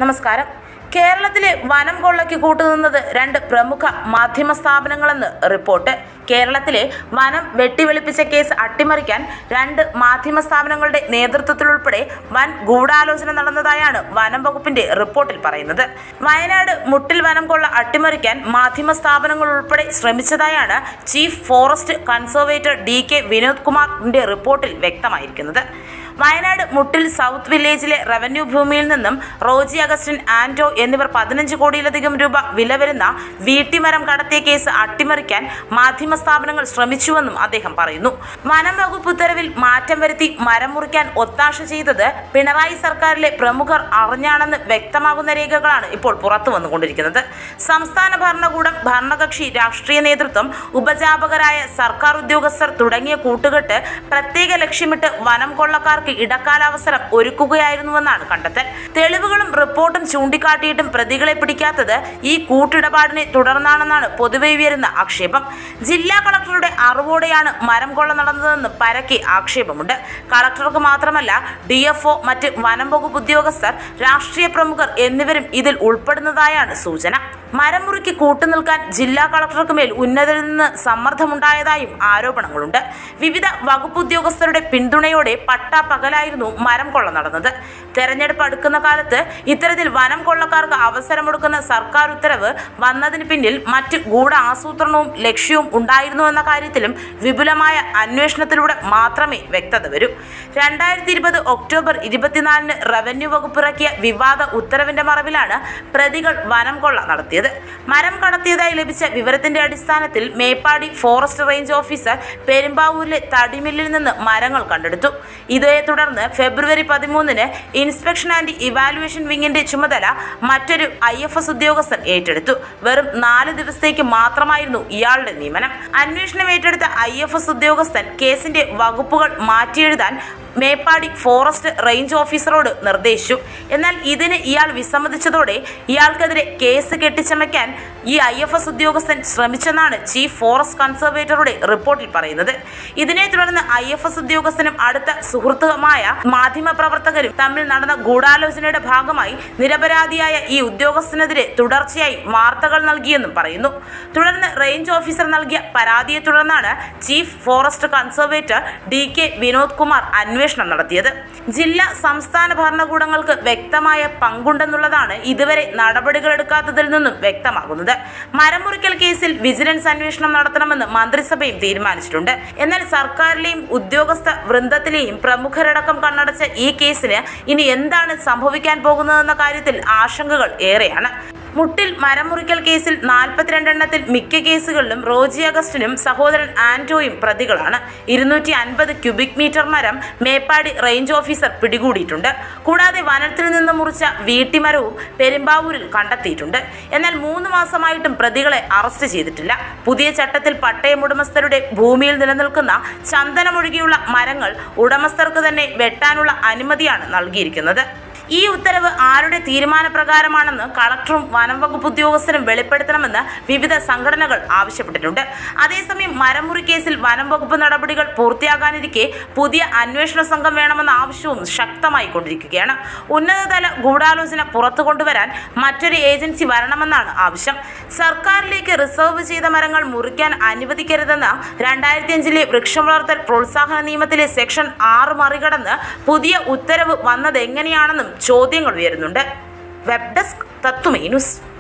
നമസ്കാരം കേരളത്തിലെ വനം കൊള്ളയ്ക്ക് കൂട്ടുനിന്നത് രണ്ട് പ്രമുഖ മാധ്യമ സ്ഥാപനങ്ങളെന്ന് റിപ്പോർട്ട് കേരളത്തിലെ വനം വെട്ടിവെളുപ്പിച്ച കേസ് അട്ടിമറിക്കാൻ രണ്ട് മാധ്യമ സ്ഥാപനങ്ങളുടെ നേതൃത്വത്തിലുൾപ്പെടെ വൻ ഗൂഢാലോചന നടന്നതായാണ് വനം വകുപ്പിന്റെ റിപ്പോർട്ടിൽ പറയുന്നത് വയനാട് മുട്ടിൽ വനം കൊള്ള അട്ടിമറിക്കാൻ മാധ്യമ സ്ഥാപനങ്ങൾ ഉൾപ്പെടെ ശ്രമിച്ചതായാണ് chief forest conservator D K Vinod കുമാറിന്റെ റിപ്പോർട്ടിൽ വ്യക്തമായിരിക്കുന്നത് വയനാട് മുട്ടിൽ സൗത്ത് വില്ലേജിലെ റവന്യൂ ഭൂമിയിൽ നിന്നും റോജി അഗസ്റ്റിൻ ആന്റോ എന്നിവർ പതിനഞ്ച് കോടിയിലധികം രൂപ വില വരുന്ന വീട്ടിമരം കടത്തിയ കേസ് അട്ടിമറിക്കാൻ മാധ്യമ സ്ഥാപനങ്ങൾ ശ്രമിച്ചുവെന്നും അദ്ദേഹം പറയുന്നു വനം വകുപ്പ് ഉത്തരവിൽ മാറ്റം വരുത്തി മരം മുറിക്കാൻ ഒത്താശ ചെയ്തത് പിണറായി സർക്കാരിലെ പ്രമുഖർ അറിഞ്ഞാണെന്ന് വ്യക്തമാകുന്ന രേഖകളാണ് ഇപ്പോൾ പുറത്തു വന്നുകൊണ്ടിരിക്കുന്നത് സംസ്ഥാന ഭരണകൂടം ഭരണകക്ഷി രാഷ്ട്രീയ നേതൃത്വം ഉപജാപകരായ സർക്കാർ ഉദ്യോഗസ്ഥർ തുടങ്ങിയ കൂട്ടുകെട്ട് പ്രത്യേക ലക്ഷ്യമിട്ട് വനം കൊള്ളക്കാർക്ക് ഇടക്കാലാവസരം ഒരുക്കുകയായിരുന്നുവെന്നാണ് കണ്ടെത്തൽ തെളിവുകളും റിപ്പോർട്ടും ചൂണ്ടിക്കാട്ടിയിട്ടും പ്രതികളെ പിടിക്കാത്തത് ഈ കൂട്ടിടപാടിനെ തുടർന്നാണെന്നാണ് പൊതുവെ ഉയരുന്ന ആക്ഷേപം ജില്ലാ കളക്ടറുടെ അറിവോടെയാണ് മരം കൊള്ള നടന്നതെന്ന് പരക്കെ ആക്ഷേപമുണ്ട് കളക്ടർക്ക് മാത്രമല്ല ഡി എഫ് ഒ മറ്റ് വനം വകുപ്പ് ഉദ്യോഗസ്ഥർ രാഷ്ട്രീയ പ്രമുഖർ എന്നിവരും ഇതിൽ ഉൾപ്പെടുന്നതായാണ് സൂചന മരം മുറിക്ക് കൂട്ടുനിൽക്കാൻ ജില്ലാ കളക്ടർക്ക് മേൽ ഉന്നതരിൽ നിന്ന് സമ്മർദ്ദമുണ്ടായതായും ആരോപണങ്ങളുണ്ട് വിവിധ വകുപ്പ് ഉദ്യോഗസ്ഥരുടെ പിന്തുണയോടെ പട്ടാ പകലായിരുന്നു മരം കൊള്ള നടന്നത് തെരഞ്ഞെടുപ്പ് അടുക്കുന്ന കാലത്ത് ഇത്തരത്തിൽ വനം കൊള്ളക്കാർക്ക് അവസരമൊടുക്കുന്ന സർക്കാർ ഉത്തരവ് വന്നതിന് പിന്നിൽ മറ്റ് ഗൂഢ ആസൂത്രണവും ലക്ഷ്യവും ഉണ്ടായിരുന്നുവെന്ന കാര്യത്തിലും വിപുലമായ അന്വേഷണത്തിലൂടെ മാത്രമേ വ്യക്തത വരൂ രണ്ടായിരത്തി ഇരുപത് ഒക്ടോബർ ഇരുപത്തിനാലിന് റവന്യൂ വകുപ്പ് ഇറക്കിയ വിവാദ ഉത്തരവിന്റെ മറവിലാണ് പ്രതികൾ വനം കൊള്ള നടത്തിയത് മരം കടത്തിയതായി ലഭിച്ച വിവരത്തിന്റെ അടിസ്ഥാനത്തിൽ മേപ്പാടി ഫോറസ്റ്റ് റേഞ്ച് ഓഫീസർ പെരുമ്പാവൂരിലെ തടിമില്ലിൽ നിന്ന് മരങ്ങൾ കണ്ടെടുത്തു ഇതേ തുടർന്ന് ഫെബ്രുവരി പതിമൂന്നിന് ഇൻസ്പെക്ഷൻ ആൻഡ് ഇവാലുവേഷൻ വിങ്ങിന്റെ ചുമതല മറ്റൊരു ഐ എഫ് എസ് ഉദ്യോഗസ്ഥൻ ഏറ്റെടുത്തു വെറും നാല് ദിവസത്തേക്ക് മാത്രമായിരുന്നു ഇയാളുടെ നിയമനം അന്വേഷണം ഏറ്റെടുത്ത ഐ എഫ് എസ് ഉദ്യോഗസ്ഥൻ കേസിന്റെ വകുപ്പുകൾ മാറ്റിയെഴുതാൻ മേപ്പാടി ഫോറസ്റ്റ് റേഞ്ച് ഓഫീസറോട് നിർദ്ദേശിച്ചു എന്നാൽ ഇതിന് ഇയാൾ വിസമ്മതിച്ചതോടെ ഇയാൾക്കെതിരെ കേസ് കെട്ടിച്ചമയ്ക്കാൻ ഈ ഐ എഫ് എസ് ഉദ്യോഗസ്ഥൻ ശ്രമിച്ചെന്നാണ് ചീഫ് ഫോറസ്റ്റ് കൺസർവേറ്ററുടെ റിപ്പോർട്ടിൽ പറയുന്നത് ഇതിനെ തുടർന്ന് ഐ എഫ് എസ് ഉദ്യോഗസ്ഥനും അടുത്ത സുഹൃത്തുമായ മാധ്യമപ്രവർത്തകരും തമ്മിൽ നടന്ന ഗൂഢാലോചനയുടെ ഭാഗമായി നിരപരാധിയായ ഈ ഉദ്യോഗസ്ഥനെതിരെ തുടർച്ചയായി വാർത്തകൾ നൽകിയെന്നും പറയുന്നു തുടർന്ന് റേഞ്ച് ഓഫീസർ നൽകിയ പരാതിയെ തുടർന്നാണ് chief forest conservator D K Vinod Kumar അന്വേഷണം നടത്തിയത് ജില്ലാ സംസ്ഥാന ഭരണകൂടങ്ങൾക്ക് വ്യക്തമായ പങ്കുണ്ടെന്നുള്ളതാണ് ഇതുവരെ നടപടികളെടുക്കാത്തതിൽ നിന്നും വ്യക്തമാകുന്നത് മരമുറിക്കൽ കേസിൽ വിജിലൻസ് അന്വേഷണം നടത്തണമെന്ന് മന്ത്രിസഭയും തീരുമാനിച്ചിട്ടുണ്ട് എന്നാൽ സർക്കാരിലെയും ഉദ്യോഗസ്ഥ വൃന്ദത്തിലെയും പ്രമുഖരടക്കം കണ്ണടച്ച ഈ കേസിന് ഇനി എന്താണ് സംഭവിക്കാൻ പോകുന്നതെന്ന കാര്യത്തിൽ ആശങ്കകൾ ഏറെയാണ് മുട്ടിൽ മരം മുറിക്കൽ കേസിൽ നാൽപ്പത്തിരണ്ടെണ്ണത്തിൽ മിക്ക കേസുകളിലും റോജി അഗസ്റ്റിനും സഹോദരൻ ആന്റോയും പ്രതികളാണ് ഇരുന്നൂറ്റി അൻപത് ക്യൂബിക് മീറ്റർ മരം മേപ്പാടി റേഞ്ച് ഓഫീസർ പിടികൂടിയിട്ടുണ്ട് കൂടാതെ വനത്തിൽ നിന്ന് മുറിച്ച വീട്ടിമരവും പെരുമ്പാവൂരിൽ കണ്ടെത്തിയിട്ടുണ്ട് എന്നാൽ മൂന്ന് മാസമായിട്ടും പ്രതികളെ അറസ്റ്റ് ചെയ്തിട്ടില്ല പുതിയ ചട്ടത്തിൽ പട്ടയം ഉടമസ്ഥരുടെ ഭൂമിയിൽ നിലനിൽക്കുന്ന ചന്ദനമൊഴികെയുള്ള മരങ്ങൾ ഉടമസ്ഥർക്ക് തന്നെ വെട്ടാനുള്ള അനുമതിയാണ് നൽകിയിരിക്കുന്നത് ഈ ഉത്തരവ് ആരുടെ തീരുമാനപ്രകാരമാണെന്ന് കളക്ടറും വനം വകുപ്പ് ഉദ്യോഗസ്ഥരും വെളിപ്പെടുത്തണമെന്ന് വിവിധ സംഘടനകൾ ആവശ്യപ്പെട്ടിട്ടുണ്ട് അതേസമയം മരമുറി കേസിൽ വനം വകുപ്പ് നടപടികൾ പൂർത്തിയാകാനിരിക്കെ പുതിയ അന്വേഷണ സംഘം വേണമെന്ന ആവശ്യവും ശക്തമായി കൊണ്ടിരിക്കുകയാണ് ഉന്നതതല ഗൂഢാലോചന പുറത്തു കൊണ്ടുവരാൻ മറ്റൊരു ഏജൻസി വരണമെന്നാണ് ആവശ്യം സർക്കാരിലേക്ക് റിസർവ് ചെയ്ത മരങ്ങൾ മുറിക്കാൻ അനുവദിക്കരുതെന്ന രണ്ടായിരത്തി അഞ്ചിലെ വൃക്ഷം വളർത്തൽ പ്രോത്സാഹന നിയമത്തിലെ സെക്ഷൻ ആറ് മറികടന്ന് പുതിയ ഉത്തരവ് വന്നതെങ്ങനെയാണെന്നും ചോദ്യങ്ങൾ ഉയരുന്നുണ്ട് വെബ് ഡെസ്ക് തത്തുമേ ന്യൂസ്